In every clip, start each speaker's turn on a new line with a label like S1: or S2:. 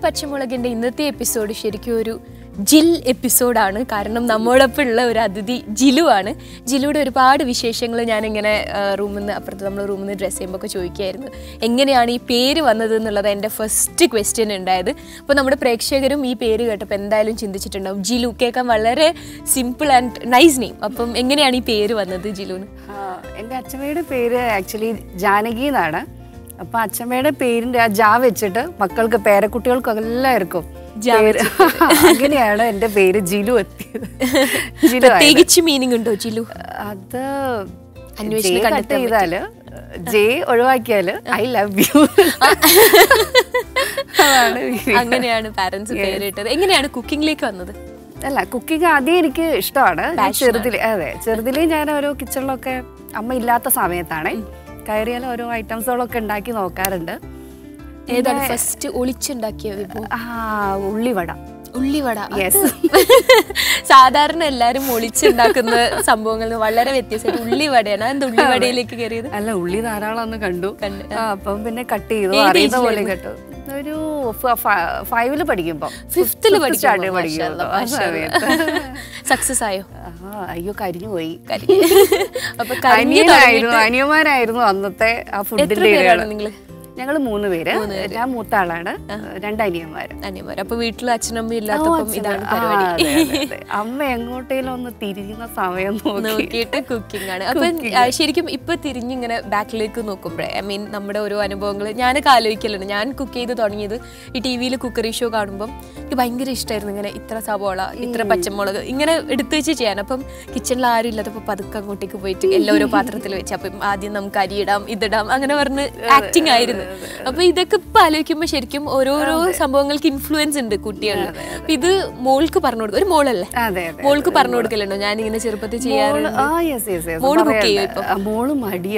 S1: പച്ചമുളകിന്റെ ഇന്നത്തെ എപ്പിസോഡ് ശരിക്കും ഒരു ജിൽ എപ്പിസോഡാണ് കാരണം നമ്മോടൊപ്പം ഉള്ള ഒരു അതിഥി ജിലു ആണ് ജിലുയുടെ ഒരുപാട് വിശേഷങ്ങൾ ഞാനിങ്ങനെ റൂമിൽ നിന്ന് അപ്പുറത്ത് നമ്മൾ റൂമിൽ നിന്ന് ഡ്രസ്സ് ചെയ്യുമ്പോൾ ഒക്കെ ചോദിക്കുകയായിരുന്നു എങ്ങനെയാണ് ഈ പേര് വന്നത് എന്നുള്ളത് എൻ്റെ ഫസ്റ്റ് ക്വസ്റ്റ്യൻ ഉണ്ടായത് അപ്പോൾ നമ്മുടെ പ്രേക്ഷകരും ഈ പേര് കേട്ടപ്പോൾ എന്തായാലും ചിന്തിച്ചിട്ടുണ്ടാവും ജിലു കേൾക്കാൻ വളരെ സിമ്പിൾ ആൻഡ് നൈസ് നെയിം അപ്പം എങ്ങനെയാണ് ഈ പേര് വന്നത് ജിലുവിന്
S2: ആ, എൻ്റെ അച്ഛമ്മയുടെ പേര് ആക്ച്വലി ജാനകി എന്നാണ് അപ്പൊ അച്ഛമ്മയുടെ പേരിന്റെ ആ ജാ വെച്ചിട്ട് മക്കൾക്ക് പേരക്കുട്ടികൾക്കും എല്ലാവർക്കും
S1: ജാ
S2: പേര് അങ്ങനെയാണ് എൻ്റെ പേര് ജിലു എത്തിയത് ജിലു ആയത്.
S1: പ്രത്യേകിച്ച് മീനിങ് ഉണ്ടോ ജിലു
S2: അത്
S1: അന്വേഷണം
S2: ജെ കട്ട്
S1: കണ്ടെത്താൻ
S2: ചെയ്താല് ജെ ഒഴിവാക്കിയാല് ഐ ലവ് യു അതാണ് meaning.
S1: അങ്ങനെയാണ് പാരന്റ്സ് പേരിട്ടത് എങ്ങനെയാണ് കുക്കിംഗിലേക്ക് വന്നത്
S2: അല്ല കുക്കിംഗ് ആദ്യം എനിക്ക് ഇഷ്ടമാണ് ഞാൻ ചെറുതിൽ അതെ ചെറുതിലേ ഞാൻ ഓരോ കിച്ചണിലൊക്കെ അമ്മ ഇല്ലാത്ത സമയത്താണ് കയറിയാൽ ഓരോ ഐറ്റംസുകളൊക്കെ ഉണ്ടാക്കി നോക്കാറുണ്ട്
S1: ഏതാണ് ഫസ്റ്റ് ഒളിച്ചുണ്ടാക്കിയ വിഭവം
S2: ആ ഉള്ളിവട
S1: ഉള്ളിവട അത്
S2: Yes.
S1: സാധാരണ എല്ലാരും ഒളിച്ചുണ്ടാക്കുന്ന സംഭവങ്ങളിൽ നിന്ന് വളരെ വ്യത്യസ്തമായിട്ട് ഉള്ളിവടയാണ് എന്താ ഉള്ളിവടയിലേക്ക് കയറിയത്
S2: അല്ല ഉള്ളി ധാരാളം ഒന്ന് കണ്ടു
S1: കണ്ടു,
S2: ആ, അപ്പം പിന്നെ കട്ട് ചെയ്തു
S1: ഏത്
S2: അറിയുന്ന പോലെ
S1: ഏജിലായിരുന്നു?
S2: കേട്ടു ഒരു ഫൈവില് പഠിക്കുമ്പോ
S1: ഫിഫ്തില്
S2: സ്റ്റാർട്ട് പഠിക്കുമ്പോ ആ സമയത്ത്.
S1: സക്സസ് ആയോ
S2: ആ, അയ്യോ കരിഞ്ഞു പോയി
S1: അപ്പൊ കരിഞ്ഞു
S2: അനിയനായിരുന്നു അനിയന്മാരായിരുന്നു അന്നത്തെ ആ
S1: എത്ര
S2: ഫുഡിന്റെ
S1: പേരാണ് നിങ്ങള്
S2: ഞങ്ങൾ മൂന്ന് പേര് ഞാൻ മൂത്ത ആളാണ് രണ്ട് അനിയന്മാര്
S1: അനിയന്മാർ അപ്പൊ വീട്ടിൽ അച്ഛനമ്മ ഇല്ലാത്തപ്പം ഇതാണ്
S2: ആ,
S1: പരിപാടി
S2: അതെ, അതെ, അതെ. അമ്മ എങ്ങോട്ടേലും ഒന്ന് തിരിയുന്ന സമയം നോക്കി
S1: നോക്കിയിട്ട് കുക്കിംഗ് ആണ് അപ്പൊ ആ, ശരിക്കും ഇപ്പൊ തിരിഞ്ഞിങ്ങനെ ബാക്കിലേക്ക് നോക്കുമ്പോഴേ ഐ മീൻ നമ്മുടെ ഓരോ അനുഭവങ്ങൾ ഞാനൊക്കെ ആലോചിക്കലുണ്ട് ഞാൻ കുക്ക് ചെയ്ത് തുടങ്ങിയത് ഈ ടി വിയിൽ കുക്കറി ഷോ കാണുമ്പോൾ എനിക്ക് ഭയങ്കര ഇഷ്ടമായിരുന്നു ഇങ്ങനെ ഇത്ര സവോള ഇത്ര പച്ചമുളക് ഇങ്ങനെ എടുത്തു വെച്ച് ചെയ്യാൻ അപ്പം കിച്ചണിൽ ആരും ഇല്ലാത്തപ്പോൾ പതുക്കെ അങ്ങോട്ടേക്ക് പോയിട്ട് എല്ലാം ഓരോ പാത്രത്തിൽ വെച്ച് അപ്പം ആദ്യം നമുക്ക് അരിയിടാം ഇതിടാം അങ്ങനെ പറഞ്ഞ് ആക്ടിങ് ആയിരുന്നു അപ്പൊ ഇതൊക്കെ ഇപ്പൊ ആലോചിക്കുമ്പോൾ ശരിക്കും ഓരോരോ സംഭവങ്ങൾക്ക് ഇൻഫ്ലുവൻസ് ഉണ്ട് കുട്ടികളിൽ അപ്പൊ ഇത് മോൾക്ക് പറഞ്ഞു കൊടുക്കും ഒരു മോളല്ലേ
S2: അതെ അതെ
S1: മോൾക്ക് പറഞ്ഞു കൊടുക്കലുണ്ടോ ഞാൻ ഇങ്ങനെ ചെറുപ്പത്തിൽ ചെയ്യാറുണ്ട്
S2: മോള്- ആ യെസ് യെസ് യെസ്
S1: മോള് cook ചെയ്യോ ഇപ്പം?
S2: മോള് മടിയാ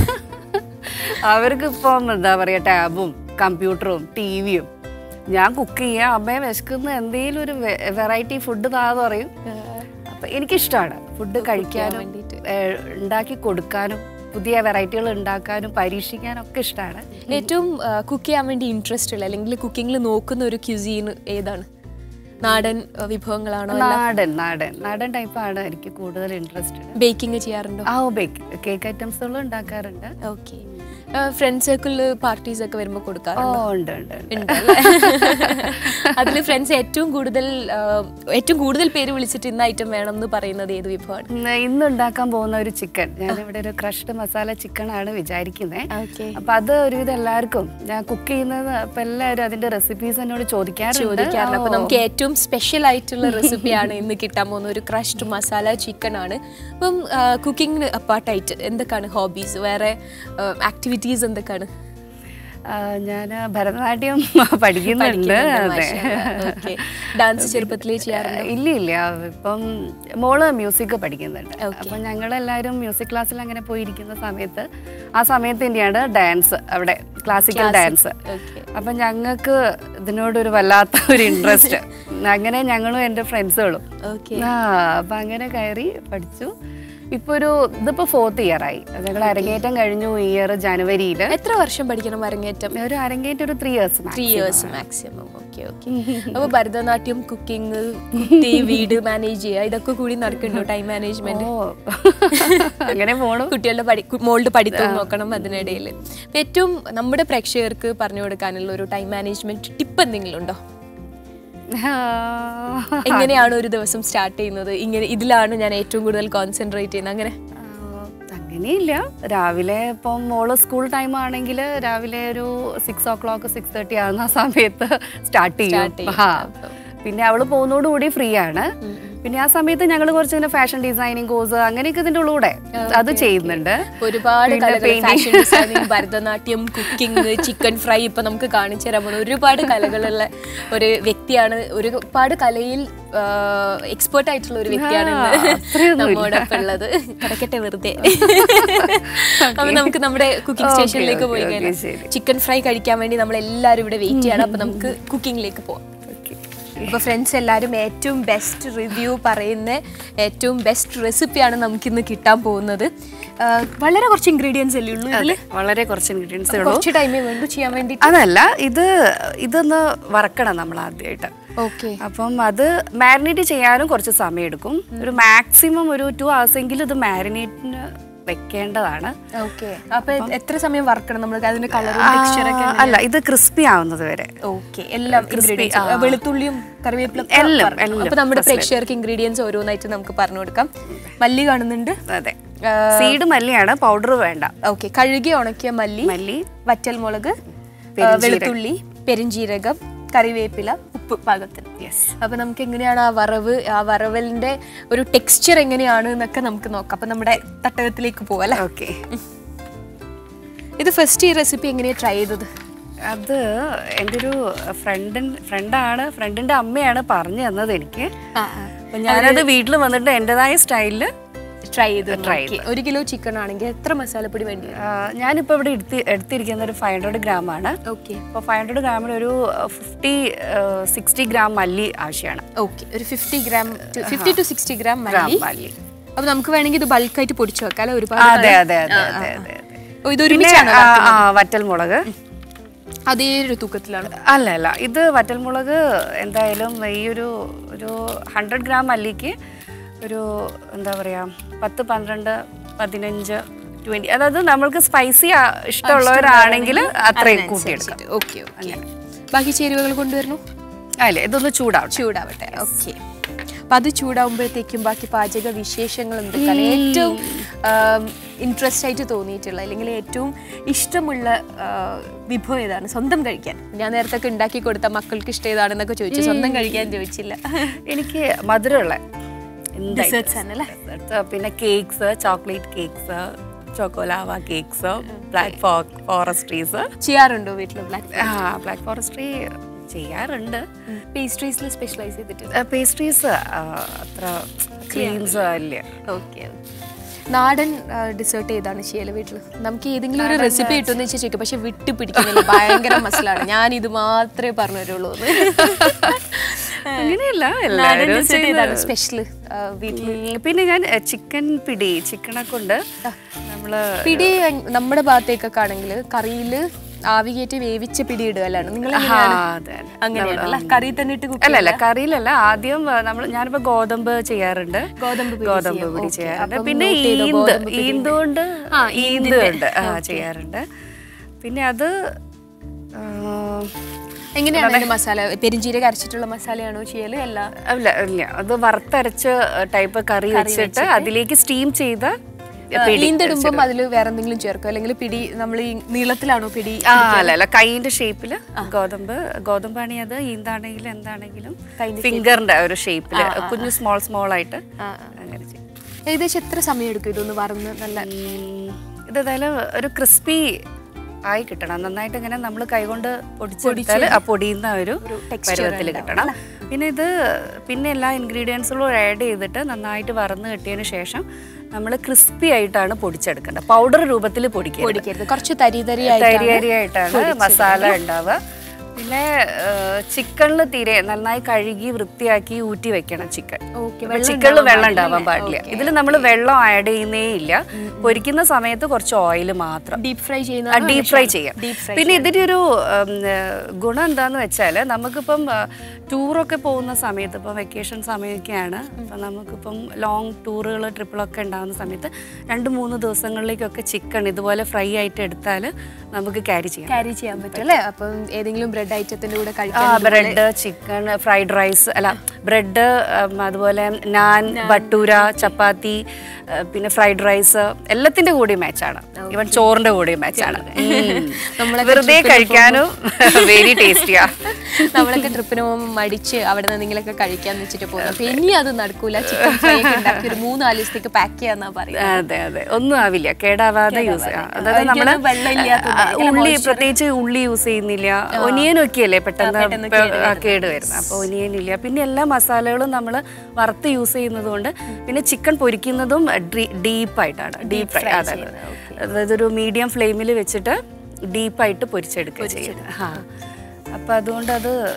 S2: അവർക്ക് ഇപ്പം എന്താ പറയാ ടാബും കമ്പ്യൂട്ടറും ടിവിയും ഞാൻ കുക്ക് ചെയ്യാം അമ്മയെ വിശക്കുന്ന എന്തെങ്കിലും ഒരു വെറൈറ്റി ഫുഡ് താന്ന് പറയും അപ്പൊ എനിക്കിഷ്ടമാണ് ഫുഡ് കഴിക്കാനും
S1: വേണ്ടിയിട്ട്.
S2: ഏഹ്, ഉണ്ടാക്കി കൊടുക്കാനും പുതിയ വെറൈറ്റികൾ ഉണ്ടാക്കാനും പരീക്ഷിക്കാനും ഒക്കെ ഇഷ്ടമാണ്
S1: ഏറ്റവും കുക്ക് ചെയ്യാൻ വേണ്ടി ഇൻട്രസ്റ്റ് ഉള്ള അല്ലെങ്കിൽ കുക്കിങ്ങിൽ നോക്കുന്ന ഒരു ക്യുസീൻ ഏതാണ് നാടൻ ആ, വിഭവങ്ങളാണോ
S2: നാടൻ നാടൻ നാടൻ ടൈപ്പാണ് എനിക്ക് കൂടുതൽ ഇൻട്രസ്റ്റ്
S1: ബേക്കിംഗ് ചെയ്യാറുണ്ടോ
S2: ആ ബേക്ക് കേക്ക് ഐറ്റംസുകളും ഉണ്ടാക്കാറുണ്ട്
S1: ഓക്കെ ഫ്രണ്ട് സർക്കിളിൽ പാർട്ടീസ് ഒക്കെ വരുമ്പോൾ
S2: ഓ
S1: കൊടുക്കാറുണ്ടോ
S2: ഉണ്ട് ഉണ്ട് ഉണ്ട്.
S1: ഉണ്ടല്ലേ അതിൽ ഫ്രണ്ട്സ് ഏറ്റവും കൂടുതൽ ആ, ഏറ്റവും കൂടുതൽ പേര് വിളിച്ചിട്ട് ഇന്ന ഐറ്റം വേണം എന്ന് പറയുന്നത് ഏത് വിഭവമാണ്
S2: ഇന്ന് ഇന്ന് ഉണ്ടാക്കാൻ പോകുന്ന ഒരു ചിക്കൻ ഞാനിവിടെ ഒരു ക്രഷ്ഡ് മസാല ചിക്കൻ ആണ് വിചാരിക്കുന്നത്
S1: ഓക്കെ
S2: അപ്പൊ അത് ഒരുവിധം എല്ലാവർക്കും ഞാൻ കുക്ക് ചെയ്യുന്നത് അപ്പൊ എല്ലാവരും അതിന്റെ റെസിപ്പീസ് എന്നോട് ചോദിക്കാറുണ്ട്
S1: ചോദിക്കാറുണ്ട് അപ്പൊ
S2: ഓ.
S1: നമുക്ക് ഏറ്റവും സ്പെഷ്യൽ ആയിട്ടുള്ള റെസിപ്പിയാണ് ഇന്ന് കിട്ടാൻ പോകുന്ന ഒരു ക്രഷ്ഡ് മസാല ചിക്കൻ ആണ് അപ്പം കുക്കിങ്ങിന് അപ്പാർട്ടായിട്ട് എന്തൊക്കെയാണ് ഹോബീസ് വേറെ ആക്ടിവിറ്റീസ് എന്തൊക്കെയാണ്
S2: ആ, ഞാൻ ഭരതനാട്യം പഠിക്കുന്നുണ്ട് അതെ
S1: ഡാൻസ് ചെറുപ്പത്തിലേ ചെയ്യാറുണ്ട്
S2: ഇല്ല ഇല്ല ഇപ്പം മോള് മ്യൂസിക് പഠിക്കുന്നുണ്ട് അപ്പൊ ഞങ്ങളെല്ലാവരും മ്യൂസിക് ക്ലാസ്സിൽ അങ്ങനെ പോയിരിക്കുന്ന സമയത്ത് ആ സമയത്ത് തന്നെയാണ് ഡാൻസ് അവിടെ ക്ലാസിക്കൽ ഡാൻസ്
S1: ഓക്കെ
S2: അപ്പൊ ഞങ്ങൾക്ക് ഇതിനോടൊരു വല്ലാത്ത ഒരു ഇൻട്രസ്റ്റ് അങ്ങനെ ഞങ്ങളും എൻ്റെ ഫ്രണ്ട്സുകളും
S1: ഓക്കെ
S2: ആ അപ്പൊ അങ്ങനെ കയറി പഠിച്ചു ഇപ്പൊ ഒരു ഇതിപ്പോ ഫോർത്ത് ഇയർ ആയി ഞങ്ങൾ അരങ്ങേറ്റം കഴിഞ്ഞു ഈ ഇയർ ജനുവരിയിൽ
S1: എത്ര വർഷം പഠിക്കണം അരങ്ങേറ്റം
S2: ഒരു അരങ്ങേറ്റം ഒരു three years
S1: three years maximum okay okay അപ്പൊ ഭരതനാട്യം കുക്കിംഗ് കുട്ടി വീട് മാനേജ് ചെയ്യുക ഇതൊക്കെ കൂടി നടക്കുന്നുണ്ടോ ടൈം മാനേജ്മെന്റ്
S2: ഓ അങ്ങനെ പോണു
S1: കുട്ടികളുടെ പഠി കു- മോളുടെ പഠിത്തം നോക്കണം അതിനിടയിൽ ഏറ്റവും നമ്മുടെ പ്രേക്ഷകർക്ക് പറഞ്ഞു കൊടുക്കാനുള്ള ഒരു ടൈം മാനേജ്മെന്റ് ടിപ്പ് എന്തെങ്കിലും ഉണ്ടോ എങ്ങനെയാണ് ഒരു ദിവസം സ്റ്റാർട്ട് ചെയ്യുന്നത് ഇങ്ങനെ ഇതിലാണ് ഞാൻ ഏറ്റവും കൂടുതൽ കോൺസെൻട്രേറ്റ് ചെയ്യുന്നത് അങ്ങനെ
S2: ആ, അങ്ങനെയില്ല രാവിലെ ഇപ്പം മോള് സ്കൂൾ ടൈം ആണെങ്കിൽ രാവിലെ ഒരു six o'clock six thirty ആകുന്ന ആ സമയത്ത് സ്റ്റാർട്ട്
S1: Start
S2: ചെയ്യും
S1: ചെയ്യും.
S2: ആ പിന്നെ അവള് പോകുന്നതോടുകൂടി ഫ്രീ ആണ് പിന്നെ ആ സമയത്ത് ഞങ്ങൾ കുറച്ച് ഇങ്ങനെ ഫാഷൻ ഡിസൈനിങ് കോഴ്സ് അങ്ങനെയൊക്കെ ഇതിന്റെ ഉള്ളിലൂടെ അത് ചെയ്യുന്നുണ്ട്
S1: ഒരുപാട്
S2: പിന്നെ
S1: കലകൾ
S2: painting.
S1: Fashion designing Bharatanatyam cooking chicken fry ഇപ്പൊ നമുക്ക് കാണിച്ചു തരാൻ പോകുന്ന ഒരുപാട് കലകളുള്ള ഒരു വ്യക്തിയാണ് ഒരുപാട് കലയിൽ എക്സ്പേർട്ട് ആയിട്ടുള്ള ഒരു വ്യക്തിയാണ് ഇന്ന്
S2: അത്രയൊന്നുമില്ല.
S1: നമ്മോടൊപ്പം ഉള്ളത് കിടക്കട്ടെ വെറുതെ അപ്പൊ നമുക്ക് നമ്മുടെ കുക്കിംഗ്
S2: Okay,
S1: സ്റ്റേഷനിലേക്ക് പോയി
S2: okay, okay, ശരി.
S1: ചിക്കൻ ഫ്രൈ കഴിക്കാൻ വേണ്ടി നമ്മൾ എല്ലാവരും ഇവിടെ വെയിറ്റ് ചെയ്യണം അപ്പൊ നമുക്ക് കുക്കിംഗിലേക്ക് പോവാം
S2: Okay.
S1: അപ്പൊ ഫ്രണ്ട്സ് എല്ലാവരും ഏറ്റവും ബെസ്റ്റ് റിവ്യൂ പറയുന്ന ഏറ്റവും ബെസ്റ്റ് റെസിപ്പിയാണ് നമുക്കിന്ന് കിട്ടാൻ പോകുന്നത് ആ, വളരെ കുറച്ച് ഇൻഗ്രീഡിയൻസ് അല്ലേ ഉള്ളൂ ഇതിൽ
S2: വളരെ കുറച്ച് ഇൻഗ്രീഡിയൻസ് ഉള്ളൂ
S1: കുറച്ച് ടൈമേ വേണ്ടു ചെയ്യാൻ വേണ്ടി
S2: അതല്ല ഇത് ഇതൊന്ന് വറക്കണം നമ്മൾ ആദ്യമായിട്ട്
S1: ഓക്കെ
S2: അപ്പം അത് മാരിനേറ്റ് ചെയ്യാനും കുറച്ച് സമയം എടുക്കും ഒരു മാക്സിമം ഒരു ടു hours എങ്കിലും ഇത് മാരിനേറ്റിന് വെക്കേണ്ടതാണ്
S1: ഓക്കെ അപ്പൊ എത്ര സമയം വറക്കണം നമ്മൾ അതിന്റെ കളറും
S2: ആ,
S1: ടെക്സ്ചറൊക്കെ
S2: അല്ല ഇത് ക്രിസ്പി ആവുന്നത് വരെ
S1: ഓക്കെ എല്ലാം ingredients, വെളുത്തുള്ളിയും കറിവേപ്പിലും
S2: എല്ലാം, എല്ലാം
S1: അപ്പൊ നമ്മുടെ പ്രേക്ഷകർക്ക് ഇൻഗ്രീഡിയൻസ് ഓരോന്നായിട്ട് നമുക്ക് പറഞ്ഞു കൊടുക്കാം മല്ലി കാണുന്നുണ്ട്
S2: അതെ സീഡ് മല്ലിയാണ് പൗഡർ വേണ്ട
S1: ഓക്കെ കഴുകി ഉണക്കിയ മല്ലി
S2: മല്ലി
S1: വറ്റൽമുളക് ആ, വെളുത്തുള്ളി പെരിഞ്ജീരകം കറിവേപ്പില ഉപ്പ് പാകത്തിന്
S2: യെസ്
S1: അപ്പൊ നമുക്ക് എങ്ങനെയാണ് ആ വറവ് ആ വറവലിന്റെ ഒരു ടെക്സ്ചർ എങ്ങനെയാണ് എന്നൊക്കെ നമുക്ക് നോക്കാം അപ്പൊ നമ്മുടെ തട്ടകത്തിലേക്ക് പോവല്ലേ
S2: ഓക്കെ
S1: ഇത് ഫസ്റ്റ് ഈ റെസിപ്പി എങ്ങനെയാ ട്രൈ ചെയ്തത്
S2: അത് എൻ്റെ ഒരു ഫ്രണ്ടിൻ ഫ്രണ്ടാണ് ഫ്രണ്ടിൻ്റെ അമ്മയാണ് പറഞ്ഞു തന്നത് എനിക്ക് അപ്പൊ ഞാനത് വീട്ടിൽ വന്നിട്ട് എൻ്റെതായ സ്റ്റൈലിൽ
S1: ട്രൈ ചെയ്ത്
S2: Try
S1: നോക്കി. ഒരു കിലോ ചിക്കൻ ആണെങ്കിൽ എത്ര മസാലപ്പൊടി വേണ്ടി വരും
S2: ഞാനിപ്പോൾ ഇവിടെ എടുത്തി എടുത്തിരിക്കുന്ന ഒരു ഫൈവ് ഹൺഡ്രഡ് ഗ്രാം ആണ്
S1: ഓക്കെ
S2: അപ്പോൾ ഫൈവ് ഹൺഡ്രഡ് ഗ്രാമിൽ ഒരു ഫിഫ്റ്റി സിക്സ്റ്റി ഗ്രാം മല്ലി ആവശ്യമാണ്
S1: ഓക്കെ ഒരു fifty gram fifty to sixty gram
S2: gram
S1: മല്ലി
S2: മല്ലി
S1: അപ്പൊ നമുക്ക് വേണമെങ്കിൽ ഇത് ബൾക്കായിട്ട് പൊടിച്ചു വെക്കാം അല്ലെ ഒരുപാട്
S2: അതെ അതെ അതെ അതെ അതെ അതെ
S1: ഓ, ഇത്
S2: പിന്നെ
S1: ഒരുമിച്ചാണ്
S2: ആ, ആ, വറ്റൽമുളക്
S1: അതേ ഒരു തൂക്കത്തിലാണ്
S2: അല്ല അല്ല ഇത് വറ്റൽമുളക് എന്തായാലും ഈ ഒരു ഒരു ഹൺഡ്രഡ് ഗ്രാം മല്ലിക്ക് ഒരു എന്താ പറയുക പത്ത് പന്ത്രണ്ട് പതിനഞ്ച് ട്വൻറ്റി അതായത് നമ്മൾക്ക് സ്പൈസി ഇഷ്ടമുള്ളവരാണെങ്കിൽ അത്രയും കൂട്ടിയെടുക്കാം
S1: ഓക്കെ ഓക്കെ ബാക്കി ചേരുവകൾ കൊണ്ടുവരണു
S2: അല്ലേ ഇതൊന്ന് ചൂടാവട്ടെ
S1: ചൂടാവട്ടെ ഓക്കെ അപ്പൊ അത് ചൂടാവുമ്പോഴത്തേക്കും ബാക്കി പാചക വിശേഷങ്ങൾ എന്തൊക്കെയാണ് ഏറ്റവും ഇൻട്രസ്റ്റ് ആയിട്ട് തോന്നിയിട്ടുള്ള അല്ലെങ്കിൽ ഏറ്റവും ഇഷ്ടമുള്ള ആ, വിഭവം ഏതാണ് സ്വന്തം കഴിക്കാൻ ഞാൻ നേരത്തെ ഒക്കെ ഉണ്ടാക്കി കൊടുത്ത മക്കൾക്ക് ഇഷ്ടം ഏതാണെന്നൊക്കെ ചോദിച്ചു സ്വന്തം കഴിക്കാൻ ചോദിച്ചില്ല
S2: എനിക്ക് മധുരമുള്ള എന്താ
S1: Desserts ആണല്ലേ?
S2: Desserts. പിന്നെ cakes chocolate cakes choco lava cakes black ഫോറസ്ട്രീസ്
S1: ചെയ്യാറുണ്ടോ വീട്ടിൽ ബ്ലാക്ക്
S2: ആ ബ്ലാക്ക് ഫോറസ്ട്രി ചെയ്യാറുണ്ട്
S1: പേസ്ട്രീസിൽ സ്പെഷ്യലൈസ് ചെയ്തിട്ടുണ്ട്
S2: പേസ്ട്രീസ് അത്ര ക്രീംസ് ഇല്ല
S1: ഓക്കെ നാടൻ ഡിസേർട്ട് ഏതാണ് ചെയ്യല് വീട്ടിൽ നമുക്ക് ഏതെങ്കിലും ഒരു റെസിപ്പി കിട്ടുമെന്ന് വെച്ചാൽ ചോദിക്കും പക്ഷെ വിട്ട് പിടിക്കുന്നില്ല ഭയങ്കര മസിലാണ് ഞാൻ ഇത് മാത്രമേ പറഞ്ഞു തരുള്ളൂ
S2: അങ്ങനെയല്ല
S1: നാടൻ
S2: എല്ലാവരും
S1: dessert ഏതാണ് സ്പെഷ്യൽ വീട്ടിൽ
S2: ഉം, പിന്നെ ഞാൻ ചിക്കൻ പിടി ചിക്കനെ കൊണ്ട് നമ്മള്
S1: പിടി നമ്മുടെ ഭാഗത്തേക്കൊക്കെ ആണെങ്കിൽ കറിയിൽ ആവി കയറ്റി വേവിച്ച പിടി ഇടുകല്ലാണ് നിങ്ങൾ
S2: ആ, അതെ, അതെ.
S1: അങ്ങനെയാണല്ല കറി തന്നെ ഇട്ട് cook
S2: അല്ല അല്ല കറിയിലല്ല ആദ്യം നമ്മൾ ഞാനിപ്പോ ഗോതമ്പ് ചെയ്യാറുണ്ട്
S1: ഗോതമ്പ് പിടി
S2: ഗോതമ്പ്
S1: ചെയ്യും.
S2: പിടി
S1: Okay.
S2: ചെയ്യാറുണ്ട്
S1: അപ്പം
S2: പിന്നെ
S1: note ചെയ്തോ,
S2: ഈന്ത്
S1: ഗോതമ്പ് പിടി.
S2: ഈന്ത് കൊണ്ട്
S1: ആ,
S2: ഈന്ത് ഉണ്ട് ആ ചെയ്യാറുണ്ട് പിന്നെ അത് ആ,
S1: എങ്ങനെയാണ് അതിന്റെ മസാല പെരിഞ്ചീരക അരച്ചിട്ടുള്ള മസാലയാണോ ചെയ്യല് അല്ല
S2: അല്ല ഇല്ല അത് വറുത്തരച്ച് ടൈപ്പ് കറി വെച്ചിട്ട് അതിലേക്ക് സ്റ്റീം ചെയ്ത പിടി
S1: ഈന്തിടുമ്പം അതിൽ വേറെ എന്തെങ്കിലും ചേർക്കും അല്ലെങ്കിൽ പിടി നമ്മൾ ഈ നീളത്തിലാണോ പിടി
S2: ആ അല്ല അല്ല കൈയിന്റെ ഷേപ്പില് ഗോതമ്പ് ഗോതമ്പാണെങ്കിൽ അത് ഈന്താണെങ്കിലും എന്താണെങ്കിലും ഫിംഗറിന്റെ ഒരു ഷേപ്പില് കുഞ്ഞു സ്മോൾ സ്മോൾ ആയിട്ട് അങ്ങനെ ചെയ്യും
S1: ഏകദേശം എത്ര സമയം എടുക്കും ഇതൊന്ന് വറന്ന് നല്ല
S2: ഉം, ഇത് ഏതായാലും ഒരു ക്രിസ്പി ആയി കിട്ടണം നന്നായിട്ട് ഇങ്ങനെ നമ്മൾ കൈകൊണ്ട് പൊടിച്ചെടുത്താൽ ആ പൊടിയുന്ന ഒരു പരുവത്തിൽ കിട്ടണം പിന്നെ ഇത് പിന്നെ എല്ലാ ഇൻഗ്രീഡിയൻസുകളും ആഡ് ചെയ്തിട്ട് നന്നായിട്ട് വറന്ന് കിട്ടിയതിന് ശേഷം നമ്മൾ ക്രിസ്പി ആയിട്ടാണ് പൊടിച്ചെടുക്കേണ്ടത് പൗഡർ രൂപത്തിൽ പൊടിക്കുക
S1: പൊടിക്കരുത് കുറച്ച് തരി തരി
S2: തരി അരിയായിട്ടാണ് മസാല ഉണ്ടാവുക പിന്നെ ചിക്കനിൽ തീരെ നന്നായി കഴുകി വൃത്തിയാക്കി ഊറ്റി വെക്കണം ചിക്കൻ
S1: ഓക്കെ
S2: ചിക്കനിൽ വെള്ളം ഉണ്ടാവാൻ പാടില്ല ഇതിൽ നമ്മൾ വെള്ളം ആഡ് ചെയ്യുന്നേ ഇല്ല പൊരിക്കുന്ന സമയത്ത് കുറച്ച് ഓയിൽ മാത്രം
S1: ഡീപ് ഫ്രൈ ചെയ്യുന്ന
S2: ഡീപ് ഫ്രൈ ചെയ്യാം
S1: ഡീപ് ഫ്രൈ
S2: പിന്നെ ഇതിന്റെ ഒരു ഉം, ഏർ, ഗുണം എന്താന്ന് വെച്ചാൽ നമുക്കിപ്പം ടൂറൊക്കെ പോകുന്ന സമയത്ത് ഇപ്പം വെക്കേഷൻ സമയമൊക്കെയാണ് അപ്പം നമുക്കിപ്പം ലോങ് ടൂറുകൾ ട്രിപ്പിളൊക്കെ ഉണ്ടാകുന്ന സമയത്ത് രണ്ട് മൂന്ന് ദിവസങ്ങളിലേക്കൊക്കെ ചിക്കൻ ഇതുപോലെ ഫ്രൈ ആയിട്ട് എടുത്താൽ നമുക്ക് ക്യാരി ചെയ്യാം
S1: ക്യാരി ചെയ്യാൻ പറ്റും അല്ലേ അപ്പം ഏതെങ്കിലും ബ്രെഡ് ഐറ്റത്തിന്റെ കൂടെ
S2: ആ
S1: കഴിക്കാൻ
S2: ബ്രെഡ് ചിക്കൻ ഫ്രൈഡ് റൈസ് അല്ല ബ്രെഡ് അതുപോലെ നാൻ ബട്ടൂര ചപ്പാത്തി ആ, പിന്നെ ഫ്രൈഡ് റൈസ് എല്ലാത്തിന്റെ കൂടി മാച്ചാണ് ഇവൻ ചോറിന്റെ കൂടി മാച്ചാണ്
S1: നമ്മളൊക്കെ
S2: വെറുതെ കഴിക്കാനും വെരി ടേസ്റ്റിയാ
S1: നമ്മളൊക്കെ ട്രിപ്പിന് പോകുമ്പോൾ മടിച്ച് അവിടെ നിന്ന് എന്തെങ്കിലുമൊക്കെ കഴിക്കാന്ന് വെച്ചിട്ട് പോകും അപ്പൊ ഇനി അത് നടക്കൂല ചിക്കൻ ഫ്രൈ ഒക്കെ ഉണ്ടാക്കി ഒരു മൂന്ന് നാല് ദിവസത്തേക്ക് പാക്ക് ചെയ്യാന്നാ പറയുക
S2: അതെ അതെ ഒന്നും ആവില്ല കേടാവാതെ യൂസ് ചെയ്യാം അതായത്
S1: എനിക്കത്
S2: നമ്മള്
S1: വെള്ളമില്ലാത്തതുകൊണ്ട്
S2: ആ, ഉള്ളി പ്രത്യേകിച്ച് ഉള്ളി യൂസ് ചെയ്യുന്നില്ല ഒനിയനൊക്കെ അല്ലേ പെട്ടെന്ന് പെ- ആ, കേട് വരുന്നത് അപ്പോൾ ഒനിയൻ ഇല്ല പിന്നെ എല്ലാ മസാലകളും നമ്മൾ വറുത്ത് യൂസ് ചെയ്യുന്നത് കൊണ്ട് പിന്നെ ചിക്കൻ പൊരിക്കുന്നതും ഡീപ്പായിട്ടാണ് ഡീപ്പ് ഫ്രൈ അതായത് അതായത് ഒരു മീഡിയം ഫ്ലെയിമിൽ വെച്ചിട്ട് ഡീപ്പായിട്ട് പൊരിച്ചെടുക്കുക ചെയ്യുന്നത് ആ അപ്പം അതുകൊണ്ട് അത്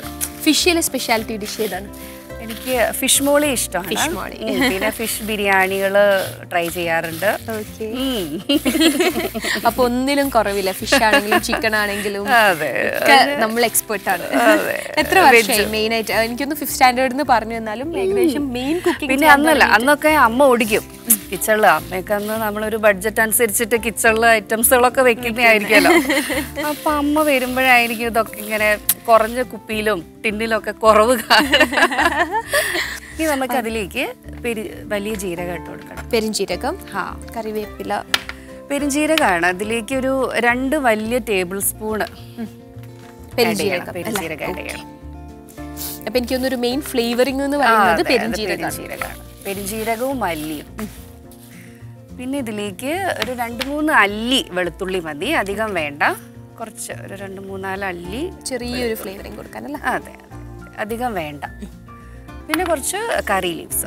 S1: ഫിഷിലെ സ്പെഷ്യാലിറ്റി ഡിഷ് ഏതാണ്
S2: എനിക്ക് ഫിഷ് മോളി ഇഷ്ടമാണ്
S1: Fish മോളി.
S2: ഉം, പിന്നെ ഫിഷ് ബിരിയാണികൾ ട്രൈ ചെയ്യാറുണ്ട്
S1: ഓക്കെ
S2: ഉം.
S1: അപ്പൊ ഒന്നിലും കുറവില്ല ഫിഷ് ആണെങ്കിലും ചിക്കൻ ആണെങ്കിലും
S2: അതെ
S1: ഒക്കെ നമ്മൾ എക്സ്പെർട്ട് ആണ് എത്ര വർഷമായി മെയിൻ ആയിട്ട് എനിക്കൊന്ന് ഫിഫ്ത് സ്റ്റാൻഡേർഡ് എന്ന് പറഞ്ഞു തന്നാലും ഏകദേശം മെയിൻ കുക്കിംഗ്
S2: പിന്നെ അന്നല്ല അന്നൊക്കെ അമ്മ ഓടിക്കും കിച്ചണില് അമ്മയൊക്കെ അന്ന് നമ്മളൊരു ബഡ്ജറ്റ് അനുസരിച്ചിട്ട് കിച്ചണില് ഐറ്റംസുകളൊക്കെ വെക്കുന്നതായിരിക്കുമല്ലോ അപ്പൊ അമ്മ വരുമ്പോഴായിരിക്കും ഇതൊക്കെ ഇങ്ങനെ കുറഞ്ഞ കുപ്പിയിലും ടിന്നിലും ഒക്കെ കുറവ് കാണുക. ഇനി നമുക്ക് അതിലേക്ക് പെരി വലിയ ജീരകം ഇട്ട് കൊടുക്കണം
S1: പെരിഞ്ചീരകം
S2: ആ
S1: കറിവേപ്പില
S2: പെരിഞ്ജീരകമാണ് അതിലേക്ക് ഒരു രണ്ട് വലിയ ടേബിൾ സ്പൂണ്
S1: പെരിഞ്ചീരകം അല്ലേ?
S2: പെരിഞ്ജീരകം ആഡ്
S1: Okay.
S2: ചെയ്യണം
S1: അപ്പൊ എനിക്കൊന്നൊരു മെയിൻ ഫ്ലേവറിംഗ് എന്ന്
S2: ആ,
S1: പറയുന്നത്
S2: അതെ, അത്
S1: പെരിഞ്ചീരകമാണ്
S2: പെരിഞ്ജീരകമാണ് പെരിഞ്ജീരകവും മല്ലിയും പിന്നെ ഇതിലേക്ക് ഒരു രണ്ട് മൂന്ന് അല്ലി വെളുത്തുള്ളി മതി അധികം വേണ്ട കുറച്ച് ഒരു രണ്ട് മൂന്നാല് അല്ലി
S1: ചെറിയൊരു ഫ്ലേവറിംഗ് കൊടുക്കാനല്ല
S2: അതെ അധികം വേണ്ട പിന്നെ കുറച്ച് കറി ലീവ്സ്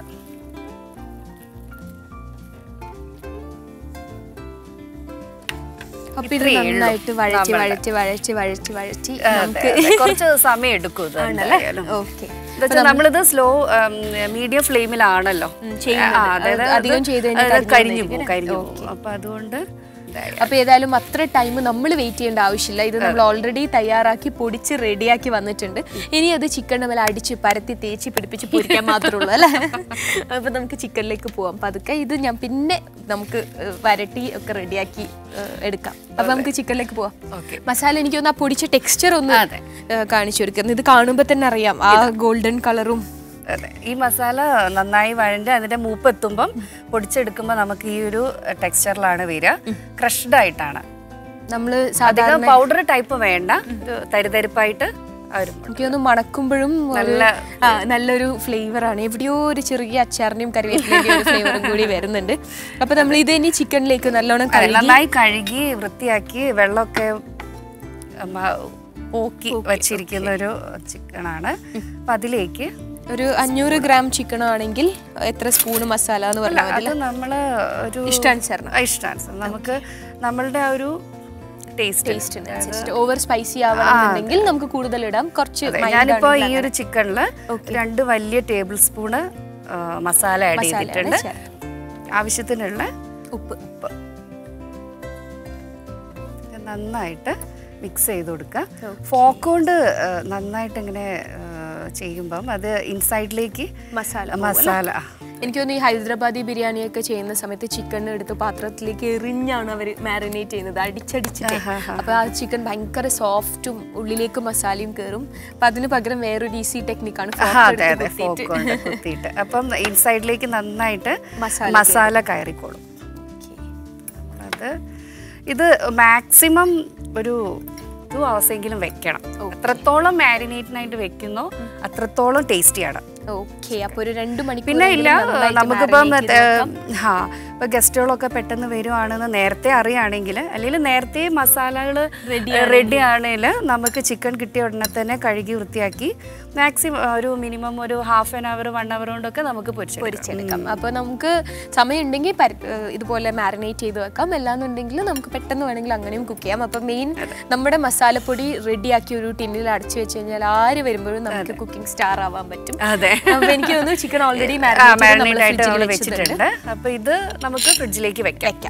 S1: അപ്പൊ ഇത്
S2: ഇത്രയേ ഉള്ളൂ
S1: നന്നായിട്ട് വഴറ്റി
S2: നമ്മളുടെ.
S1: വഴറ്റി വഴറ്റി വഴറ്റി വഴറ്റി
S2: അതെ,
S1: നമുക്ക്
S2: അതെ. കുറച്ച് സമയം എടുക്കും ഇത്
S1: ആണല്ലേ
S2: എന്തായാലും.
S1: ഓക്കെ
S2: എന്നുവെച്ചാൽ നമ്മളിത് സ്ലോ മീഡിയം ഫ്ലെയിമിലാണല്ലോ
S1: ചെയ്യുന്നത്.
S2: ആ, അതായത്
S1: അത് അധികം
S2: അത്
S1: ചെയ്ത് കഴിഞ്ഞാൽ
S2: അത്
S1: കരിഞ്ഞു
S2: കരിഞ്ഞു
S1: പോകും.
S2: പോകും കരിഞ്ഞു
S1: ഓക്കേ.
S2: പോകും അപ്പൊ അതുകൊണ്ട് ഇതായി.
S1: അപ്പൊ ഏതായാലും അത്ര ടൈം നമ്മൾ വെയിറ്റ് ചെയ്യേണ്ട ആവശ്യമില്ല ഇത് നമ്മൾ ഓൾറെഡി തയ്യാറാക്കി പൊടിച്ച് റെഡിയാക്കി വന്നിട്ടുണ്ട് ഇനി അത് ചിക്കൻ്റെ മേലെ അടിച്ച് പരത്തി തേച്ച് പിടിപ്പിച്ച് പൊരിക്കാൻ മാത്രമേ ഉള്ളൂ അല്ലേ അപ്പൊ നമുക്ക് ചിക്കനിലേക്ക് പോവാം പതുക്കെ ഇത് ഞാൻ പിന്നെ നമുക്ക് ഏഹ്, വരട്ടി ഒക്കെ റെഡിയാക്കി ഏഹ്, എടുക്കാം അപ്പൊ നമുക്ക് ചിക്കനിലേക്ക് പോവാം
S2: ഓക്കേ.
S1: മസാല എനിക്ക് തോന്നുന്നു ആ പൊടിച്ച ടെക്സ്ചർ ഒന്ന്
S2: അതെ.
S1: ഏഹ്, കാണിച്ചു കൊടുക്കുന്നത് ഇത് കാണുമ്പോൾ തന്നെ അറിയാം ആ ഗോൾഡൻ കളറും
S2: അതെ ഈ മസാല നന്നായി വഴണ്ട് അതിന്റെ മൂപ്പ് എത്തുമ്പം പൊടിച്ചെടുക്കുമ്പോൾ നമുക്ക് ഈ ഒരു ടെക്സ്ചറിലാണ് വരിക ക്രഷ്ഡ് ആയിട്ടാണ്
S1: നമ്മൾ
S2: അധികം
S1: സാധാരണ
S2: പൗഡർ ടൈപ്പ് വേണ്ട ഒരു തരിതരിപ്പായിട്ട് ആ ഒരു
S1: എനിക്ക് തോന്നുന്നു മണക്കുമ്പോഴും ഒരു-
S2: നല്ല-
S1: ആ, നല്ലൊരു ഫ്ലേവർ ആണ് എവിടെയോ ഒരു ചെറിയ അച്ചാറിന്റെയും കറിവേപ്പിലയും ഒരു ഫ്ലേവറും കൂടി വരുന്നുണ്ട് അപ്പൊ നമ്മൾ ഇത് ഇനി ചിക്കനിലേക്ക് നല്ലോണം
S2: അതെ,
S1: കഴുകി
S2: നന്നായി കഴുകി വൃത്തിയാക്കി വെള്ളമൊക്കെ മ- പോക്കി വച്ചിരിക്കുന്ന ഒരു ചിക്കനാണ് അപ്പൊ അതിലേക്ക്
S1: ഒരു അഞ്ഞൂറ് ഗ്രാം ചിക്കൻ ആണെങ്കിൽ എത്ര സ്പൂണ് മസാല എന്ന് പറഞ്ഞാൽ മതി
S2: അത് നമ്മള് ഒരു
S1: ഇഷ്ടാനുസരണം
S2: ആ, ഇഷ്ടാനുസരണം നമുക്ക് നമ്മളുടെ ആ ഒരു ടേസ്റ്റ്
S1: ടേസ്റ്റിനനുസരിച്ച് ഓവർ സ്പൈസി ആവണമെന്നുണ്ടെങ്കിൽ നമുക്ക് കൂടുതൽ ഇടാം കുറച്ച് mild
S2: ഞാനിപ്പോ ഈ
S1: ആണെങ്കിൽ
S2: ഒരു ചിക്കനില് രണ്ട് വലിയ ടേബിൾ സ്പൂണ് മസാല ആഡ്
S1: മസാലയാണ്
S2: ചെയ്തിട്ടുണ്ട്
S1: ചേർത്ത്.
S2: ആവശ്യത്തിനുള്ള
S1: ഉപ്പ്
S2: ഉപ്പ് ഇത് നന്നായിട്ട് മിക്സ് ചെയ്ത് കൊടുക്കുക ഫോക്ക് കൊണ്ട് ആ, നന്നായിട്ട് ഇങ്ങനെ ആ, ചെയ്യുമ്പം അത് ഇൻസൈഡിലേക്ക്
S1: മസാല
S2: മസാല ആ,
S1: എനിക്ക് തോന്നുന്നു ഈ ഹൈദരാബാദി ബിരിയാണിയൊക്കെ ചെയ്യുന്ന സമയത്ത് ചിക്കൻ എടുത്ത് പാത്രത്തിലേക്ക് എറിഞ്ഞാണ് അവർ മാരിനേറ്റ് ചെയ്യുന്നത് അടിച്ചടിച്ചിട്ട് അപ്പൊ ആ ചിക്കൻ ഭയങ്കര സോഫ്റ്റും ഉള്ളിലേക്ക് മസാലയും കയറും അപ്പൊ അതിന് പകരം വേറൊരു ഈസി ടെക്നിക്കാണ്
S2: ആ, അതെ അതെ ഫോക്ക് കൊണ്ട് കുത്തിയിട്ട് അപ്പം ഇൻസൈഡിലേക്ക് നന്നായിട്ട്
S1: മസാല
S2: മസാല കയറിക്കോളും അത് ഇത് മാക്സിമം ഒരു ടു ഹവേഴ്സ് എങ്കിലും വെക്കണം എത്രത്തോളം മാരിനേറ്റിനായിട്ട് വെക്കുന്നോ അത്രത്തോളം ടേസ്റ്റിയാണ്
S1: ഓക്കെ അപ്പൊ ഒരു രണ്ട് മണിക്കൂർ
S2: പിന്നെ ഇല്ല നമുക്കിപ്പം ഹാ ഇപ്പൊ ഗസ്റ്റുകളൊക്കെ പെട്ടെന്ന് വരുവാണെന്ന് നേരത്തെ അറിയുകയാണെങ്കിൽ അല്ലെങ്കിൽ നേരത്തെ മസാലകൾ റെഡി ആണെങ്കിൽ നമുക്ക് ചിക്കൻ കിട്ടിയ ഉടനെ തന്നെ കഴുകി വൃത്തിയാക്കി മാക്സിമം ഒരു മിനിമം ഒരു half an hour one hour കൊണ്ടൊക്കെ നമുക്ക് പൊരിച്ചെടുക്കാം
S1: പൊരിച്ചെടുക്കാം അപ്പൊ നമുക്ക് സമയം ഉണ്ടെങ്കിൽ ഇതുപോലെ മാരിനേറ്റ് ചെയ്ത് വെക്കാം അല്ലാന്നുണ്ടെങ്കിൽ നമുക്ക് പെട്ടെന്ന് വേണമെങ്കിൽ അങ്ങനെയും കുക്ക് ചെയ്യാം അപ്പൊ മെയിൻ നമ്മുടെ മസാലപ്പൊടി റെഡിയാക്കി ഒരു ടിന്നിൽ അടച്ചു വെച്ച് കഴിഞ്ഞാൽ ആര് വരുമ്പോഴും നമുക്ക് കുക്കിംഗ് സ്റ്റാർ ആവാൻ പറ്റും
S2: അതെ
S1: അപ്പൊ എനിക്ക് തോന്നുന്നു ചിക്കൻ ഓൾറെഡി
S2: മാരിനേറ്റ് ആയിട്ട് നമ്മൾ
S1: മാരിനേറ്റ്
S2: വെച്ചിട്ടുണ്ട് അപ്പൊ ഇത് നമുക്ക് ഫ്രിഡ്ജിലേക്ക് വെക്കാം
S1: വെക്കാം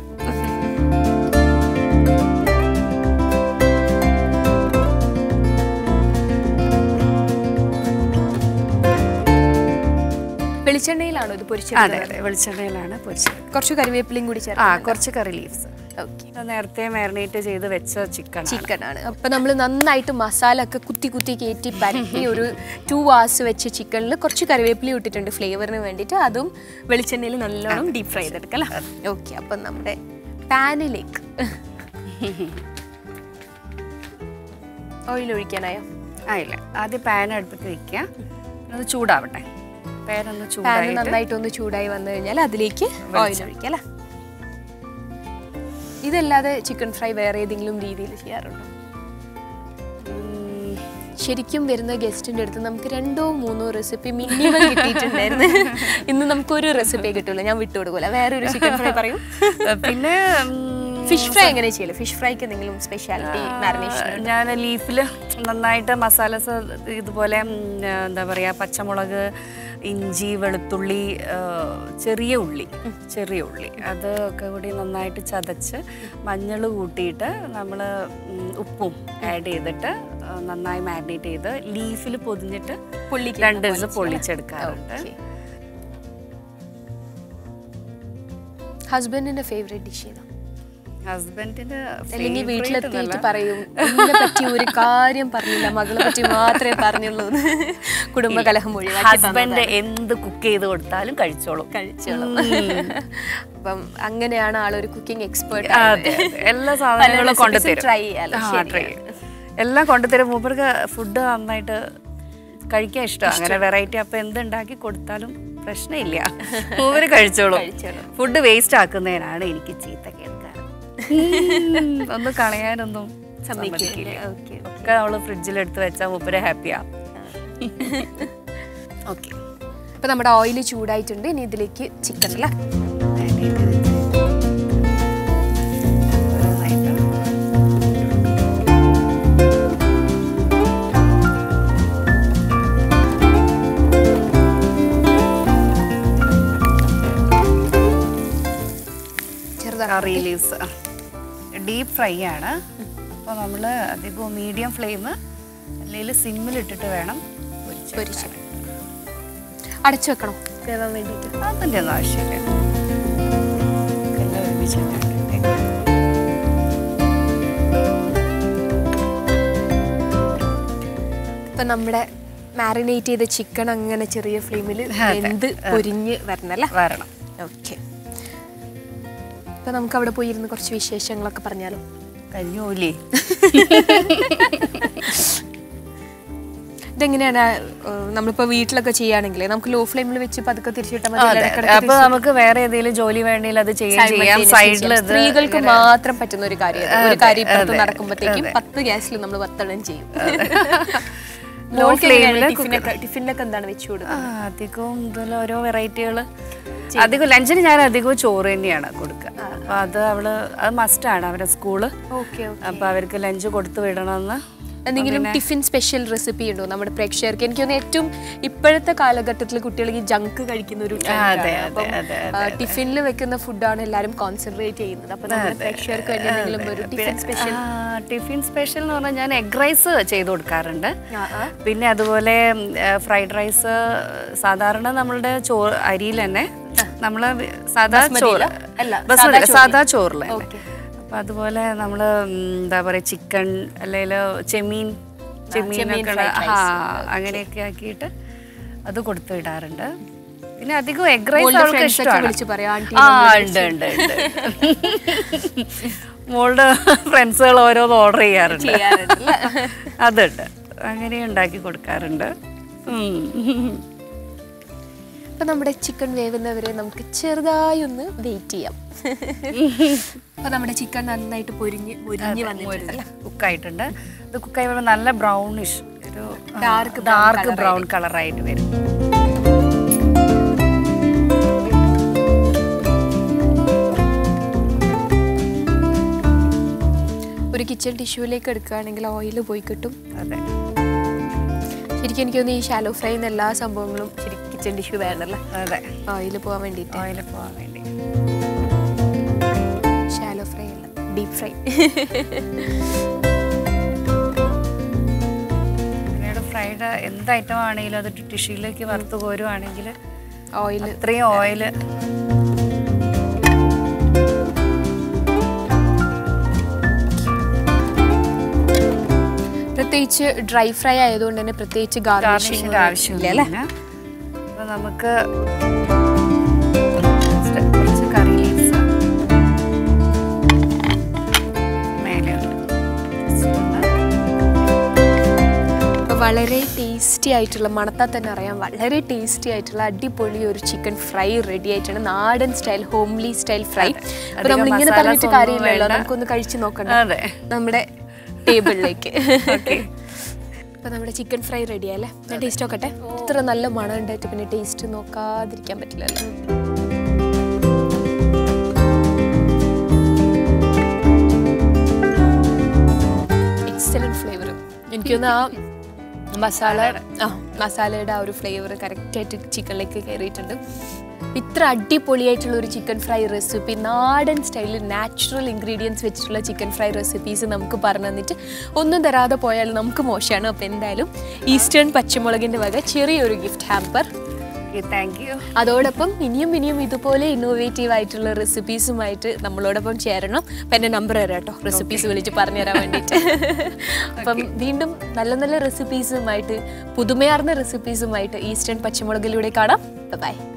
S1: വെളിച്ചെണ്ണയിലാണോ ഇത് പൊരിച്ചത്
S2: അതെ അതെ വെളിച്ചെണ്ണയിലാണ് പൊരിച്ചത്
S1: കുറച്ച് കറിവേപ്പിലയും കൂടി ചേർത്ത്
S2: ആ കുറച്ച് കറി ലീവ്സ്
S1: ഓക്കെ
S2: നേരത്തെ മാരിനേറ്റ് ചെയ്ത് വെച്ച ചിക്കൻ
S1: ചിക്കൻ ആണ് അപ്പൊ നമ്മൾ നന്നായിട്ട് മസാല ഒക്കെ കുത്തി കുത്തി കയറ്റി പരത്തി ഒരു ടു hours വെച്ച് ചിക്കനിൽ കുറച്ച് കറിവേപ്പില ഇട്ടിട്ടുണ്ട് ഫ്ലേവറിന് വേണ്ടിയിട്ട് അതും വെളിച്ചെണ്ണയിൽ നല്ലോണം ഡീപ് ഫ്രൈ ചെയ്തെടുക്കാം അല്ലേ ഓക്കെ അപ്പൊ നമ്മുടെ പാനിലേക്ക് ഓയിൽ ഒഴിക്കാനായോ
S2: ആയില്ല ആദ്യം പാൻ അടുപ്പത്ത് വെക്കുക അത് ചൂടാവട്ടെ പാൻ ഒന്ന്
S1: പാൻ
S2: ചൂടായിട്ട്
S1: നന്നായിട്ട് ഒന്ന് ചൂടായി വന്നു കഴിഞ്ഞാൽ അതിലേക്ക് ഓയിൽ ഒഴിക്കാം അല്ലേ ഇതല്ലാതെ ചിക്കൻ ഫ്രൈ വേറെ ഏതെങ്കിലും രീതിയിൽ ചെയ്യാറുണ്ടോ
S2: ഉം,
S1: ശരിക്കും വരുന്ന ഗസ്റ്റിന്റെ അടുത്ത് നമുക്ക് രണ്ടോ മൂന്നോ റെസിപ്പി മിനിമം കിട്ടിയിട്ടുണ്ടായിരുന്നു ഇന്ന് നമുക്ക് ഒരു റെസിപ്പി കിട്ടൂല ഞാൻ വിട്ടുകൊടുക്കൂല വേറെ ഒരു ചിക്കൻ ഫ്രൈ പറയും
S2: പിന്നെ ഉം,
S1: ഫിഷ് ഫ്രൈ എങ്ങനെ ചെയ്യല് ഫിഷ് ഫ്രൈക്ക് എന്തെങ്കിലും സ്പെഷ്യാലിറ്റി മാരിനേഷൻ
S2: ഞാൻ ലീഫിൽ നന്നായിട്ട് മസാലസ് ഇതുപോലെ ഉം, എന്താ പറയുക പച്ചമുളക് ഇഞ്ചി വെളുത്തുള്ളി ആ, ചെറിയ ഉള്ളി ചെറിയ ഉള്ളി അത് ഒക്കെ കൂടി നന്നായിട്ട് ചതച്ച് മഞ്ഞൾ കൂട്ടിയിട്ട് നമ്മൾ ഉപ്പും ആഡ് ചെയ്തിട്ട് ആ, നന്നായി മാരിനേറ്റ് ചെയ്ത് ലീഫിൽ പൊതിഞ്ഞിട്ട്
S1: പൊള്ളിക്കുന്ന
S2: രണ്ട് ദിവസം പൊള്ളിച്ചെടുക്കാറുണ്ട്
S1: ഹസ്ബൻഡിന്റെ ഫേവറേറ്റ് ഡിഷ് ഏതാ
S2: ഹസ്ബൻഡിന്
S1: അല്ലെങ്കിൽ വീട്ടിലെത്തിയിട്ട് പറയും എന്നെ പറ്റി ഒരു കാര്യം പറഞ്ഞില്ല മകളെ പറ്റി മാത്രമേ പറഞ്ഞുള്ളൂ എന്ന്. കുടുംബകലഹം ഒഴിവാക്കി
S2: ഹസ്ബൻഡ് എന്ത് കുക്ക് ചെയ്ത് കൊടുത്താലും കഴിച്ചോളും
S1: കഴിച്ചോളും അപ്പം അങ്ങനെയാണ് ആളൊരു കുക്കിംഗ് എക്സ്പേർട്ട്
S2: അതെ അതെ. എല്ലാ സാധനങ്ങളും
S1: recipes
S2: കൊണ്ടുതരും
S1: try ചെയ്യാലോ,
S2: ആ,
S1: ശരിയാണ്.
S2: try ചെയ്യും. എല്ലാം കൊണ്ടുതരും മൂപ്പർക്ക് ഫുഡ് നന്നായിട്ട് കഴിക്കാൻ ഇഷ്ടം അങ്ങനെ വെറൈറ്റി അപ്പൊ എന്തുണ്ടാക്കി കൊടുത്താലും പ്രശ്നമില്ല മൂപ്പര് കഴിച്ചോളും
S1: കഴിച്ചോളും.
S2: ഫുഡ് വേസ്റ്റ് ആക്കുന്നതിനാണ് എനിക്ക് ചീത്ത കേൾക്കാറ് ഉം, ഒന്ന് കളയാനൊന്നും സമ്മതിക്കില്ല
S1: ഓക്കെ
S2: ഒക്കെ അവള് ഫ്രിഡ്ജിൽ എടുത്ത് വെച്ചാൽ മൂപ്പര് ഹാപ്പിയാ ഓക്കെ
S1: അപ്പൊ നമ്മുടെ ഓയിൽ ചൂടായിട്ടുണ്ട് ഇനി ഇതിലേക്ക് ചിക്കൻ അല്ലേ ചെറുതാണ്
S2: കറി ലീവ്സ് ഡീപ്പ് ഫ്രൈ ആണ് അപ്പോൾ നമ്മൾ അധികം മീഡിയം ഫ്ലെയിം അല്ലെങ്കിൽ സിമ്മിലിട്ടിട്ട് വേണം
S1: പൊരിച്ച് അടച്ചു വെക്കണം വേവാൻ വേണ്ടിയിട്ട്
S2: അതിൻ്റെ ഒന്നും ആവശ്യമില്ല എല്ലാം ഒരുമിച്ചിട്ടിട്ട്
S1: ഇപ്പൊ നമ്മുടെ മാരിനേറ്റ് ചെയ്ത ചിക്കൻ അങ്ങനെ ചെറിയ ഫ്ലെയിമിൽ
S2: അതെ.
S1: വെന്ത് പൊരിഞ്ഞ് വരണല്ലേ
S2: വരണം
S1: ഓക്കെ ഇപ്പൊ നമുക്ക് അവിടെ പോയി ഇരുന്ന് കുറച്ച് വിശേഷങ്ങളൊക്കെ പറഞ്ഞാലോ
S2: കഴിഞ്ഞൂലേ
S1: ഇതെങ്ങനെയാണ് ഏഹ്, നമ്മളിപ്പോ വീട്ടിലൊക്കെ ചെയ്യുകയാണെങ്കിൽ നമുക്ക് ലോ ഫ്ലെയിമിൽ വെച്ച് പതുക്കെ തിരിച്ചിട്ടാൽ മതി
S2: അതെ
S1: ഇടയ്ക്കിടയ്ക്ക്
S2: അപ്പൊ നമുക്ക് വേറെ ഏതെങ്കിലും ജോലി വേണ്ടിയിൽ അത് ചെയ്യാൻ ചെയ്യാം
S1: simultaneously
S2: സൈഡിൽ
S1: ചെയ്യാം. സ്ത്രീകൾക്ക് മാത്രം പറ്റുന്ന ഒരു കാര്യം അത്. ഒരു കാര്യം ഇപ്പുറത്ത് നടക്കുമ്പോഴത്തേക്കും പത്ത് ഗ്യാസിൽ നമ്മൾ പത്തെണ്ണം ചെയ്യും
S2: Low
S1: മോൾക്ക്
S2: flame
S1: എങ്ങനെയാണ്
S2: ല്
S1: ടിഫിനൊക്കെ ടിഫിനൊക്കെ എന്താണ് വെച്ചു കൊടുക്കുന്നത്
S2: അധികവും ഇതിൽ ഓരോ വെറൈറ്റികൾ അധികം ലഞ്ചിന് ഞാൻ അധികവും ചോറ് തന്നെയാണ് കൊടുക്കുക അപ്പൊ അത് അവള് അത് മസ്റ്റാണ് അവരുടെ സ്കൂള്
S1: ഓക്കെ
S2: അപ്പൊ അവർക്ക് ലഞ്ച് കൊടുത്തു വിടണമെന്ന്
S1: എന്തെങ്കിലും ടിഫിൻ സ്പെഷ്യൽ റെസിപ്പി ഉണ്ടോ നമ്മുടെ പ്രേക്ഷകർക്ക് എനിക്ക് തോന്നുന്നു ഏറ്റവും ഇപ്പോഴത്തെ കാലഘട്ടത്തിൽ കുട്ടികൾ ഈ ജങ്ക് കഴിക്കുന്ന ഒരു trend ആണ്.
S2: അതെ,
S1: അപ്പം,
S2: അതെ,
S1: ആ, ടിഫിനിൽ വെക്കുന്ന ഫുഡാണ് എല്ലാവരും കോൺസെൻട്രേറ്റ് ചെയ്യുന്നത് അപ്പൊ നമ്മുടെ പ്രേക്ഷകർക്ക് വേണ്ടി എന്തെങ്കിലും ഒരു ടിഫിൻ സ്പെഷ്യൽ
S2: ആ, ടിഫിൻ സ്പെഷ്യൽ എന്ന് പറഞ്ഞാൽ ഞാൻ എഗ് റൈസ് ചെയ്ത് കൊടുക്കാറുണ്ട് പിന്നെ അതുപോലെ ഫ്രൈഡ് റൈസ് സാധാരണ നമ്മളുടെ ചോറ് അരിയിൽ തന്നെ നമ്മള് സാധാ ചോറ്
S1: അല്ല,
S2: ബസ്മതി
S1: സാദാ
S2: സാധാ ചോറിൽ
S1: Okay.
S2: അപ്പൊ അതുപോലെ നമ്മള് ഉം, എന്താ പറയാ ചിക്കൻ അല്ലെങ്കിൽ ചെമ്മീൻ
S1: ചെമ്മീൻ
S2: ചെമ്മീനൊക്കെ
S1: fried
S2: ആ അങ്ങനെയൊക്കെ ആക്കിയിട്ട് അത് കൊടുത്തു വിടാറുണ്ട് പിന്നെ അധികം എഗ് റൈസ്
S1: മോളുടെ
S2: അവൾക്ക്
S1: friends ഒക്കെ
S2: ഇഷ്ടമാണ്
S1: വിളിച്ച് പറയും, "ആന്റി,
S2: ആ
S1: നമ്മള്
S2: ഉണ്ട് ഉണ്ട് ഉണ്ട് മോളുടെ ഫ്രണ്ട്സുകൾ ഓരോന്ന് ഓർഡർ ചെയ്യാറുണ്ട്
S1: ചെയ്യാറുണ്ടല്ലേ?
S2: അതുണ്ട് അങ്ങനെ ഉണ്ടാക്കി കൊടുക്കാറുണ്ട് ഉം.
S1: അപ്പൊ നമ്മുടെ ചിക്കൻ വേവുന്നവരെ നമുക്ക് ചെറുതായി ഒന്ന് വെയിറ്റ് ചെയ്യാം അപ്പൊ നമ്മുടെ ചിക്കൻ നന്നായിട്ട് പൊരിഞ്ഞ് പൊരിഞ്ഞ് വന്നിട്ടുണ്ടല്ലേ
S2: കുക്കായിട്ടുണ്ട് ഇത് കുക്കായി വരുമ്പോൾ നല്ല ബ്രൗണിഷ് ഒരു
S1: Dark brown
S2: dark
S1: colour
S2: brown കളറായിട്ട് വരും
S1: ഒരു കിച്ചൺ ടിഷ്യൂലേക്ക് എടുക്കുകയാണെങ്കിൽ ഓയിൽ പോയി കിട്ടും
S2: അതെ
S1: ശരിക്കും എനിക്ക് തോന്നുന്നു ഈ ഷാലോ ഫ്രൈ എന്ന എല്ലാ സംഭവങ്ങളും ശരിക്കും കിച്ചൺ ടിഷ്യൂ വേണമല്ലേ
S2: അതെ
S1: ഓയിൽ പോകാൻ വേണ്ടിയിട്ട്
S2: ഓയിൽ പോകാൻ വേണ്ടി
S1: ഷാലോ ഫ്രൈ അല്ല ഡീപ് ഫ്രൈ
S2: പിന്നീട് ഫ്രൈഡ് എന്ത് ഐറ്റം ആണെങ്കിലും അത് ടിഷ്യൂലേക്ക് വറുത്ത് കോരുവാണെങ്കിൽ
S1: ഓയിൽ
S2: അത്രയും ഓയിൽ
S1: പ്രത്യേകിച്ച് ഡ്രൈ ഫ്രൈ ആയതുകൊണ്ട് തന്നെ പ്രത്യേകിച്ച് ഗാർണിഷിംഗ്
S2: ഗാർണിഷിന്റെ ആവശ്യമില്ല അപ്പൊ നമുക്ക് കുറച്ച് കറി ലീവ്സ് മേലെ
S1: വളരെ ടേസ്റ്റി ആയിട്ടുള്ള മണത്താൽ തന്നെ അറിയാം വളരെ ടേസ്റ്റി ആയിട്ടുള്ള അടിപൊളി ഒരു ചിക്കൻ ഫ്രൈ റെഡി ആയിട്ടാണ് നാടൻ സ്റ്റൈൽ ഹോംലി സ്റ്റൈൽ ഫ്രൈ അപ്പൊ നമ്മൾ ഇങ്ങനെ
S2: മസാലാസ്
S1: പറഞ്ഞിട്ട്
S2: ഒന്നും
S1: കാര്യമില്ലല്ലോ
S2: വേണ്ട.
S1: നമുക്കൊന്ന് കഴിച്ചു നോക്കണ്ട
S2: അതെ
S1: നമ്മുടെ ടേബിളിലേക്ക്
S2: ഓക്കെ
S1: അപ്പൊ നമ്മുടെ ചിക്കൻ ഫ്രൈ റെഡി ആയല്ലേ ഞാൻ ടേസ്റ്റ് നോക്കട്ടെ ഇത്ര നല്ല മണം ഉണ്ടായിട്ട് പിന്നെ ടേസ്റ്റ് നോക്കാതിരിക്കാൻ പറ്റില്ലല്ലോ എക്സലന്റ് ഫ്ലേവർ എനിക്കൊന്ന് ആ മസാല ആ മസാലയുടെ ആ ഒരു ഫ്ലേവർ കറക്റ്റായിട്ട് ചിക്കനിലേക്ക് കയറിയിട്ടുണ്ട് ഇത്ര അടിപൊളിയായിട്ടുള്ള ഒരു ചിക്കൻ ഫ്രൈ റെസിപ്പി നാടൻ സ്റ്റൈലിൽ നാച്ചുറൽ ഇൻഗ്രീഡിയൻസ് വെച്ചിട്ടുള്ള ചിക്കൻ ഫ്രൈ റെസിപ്പീസ് നമുക്ക് പറഞ്ഞു തന്നിട്ട് ഒന്നും തരാതെ പോയാൽ നമുക്ക് മോശമാണ് അപ്പോൾ എന്തായാലും ഈസ്റ്റേൺ പച്ചമുളകിൻ്റെ വക ചെറിയൊരു ഗിഫ്റ്റ് ഹാമ്പർ
S2: താങ്ക് യു
S1: അതോടൊപ്പം ഇനിയും ഇനിയും ഇതുപോലെ ഇന്നോവേറ്റീവ് ആയിട്ടുള്ള റെസിപ്പീസുമായിട്ട് നമ്മളോടൊപ്പം ചേരണം അപ്പം എൻ്റെ നമ്പർ തരാം കേട്ടോ റെസിപ്പീസ് വിളിച്ച് പറഞ്ഞു തരാൻ വേണ്ടിയിട്ട് അപ്പം വീണ്ടും നല്ല നല്ല റെസിപ്പീസുമായിട്ട് പുതുമയാർന്ന റെസിപ്പീസുമായിട്ട് ഈസ്റ്റേൺ പച്ചമുളകിലൂടെ കാണാം ബൈ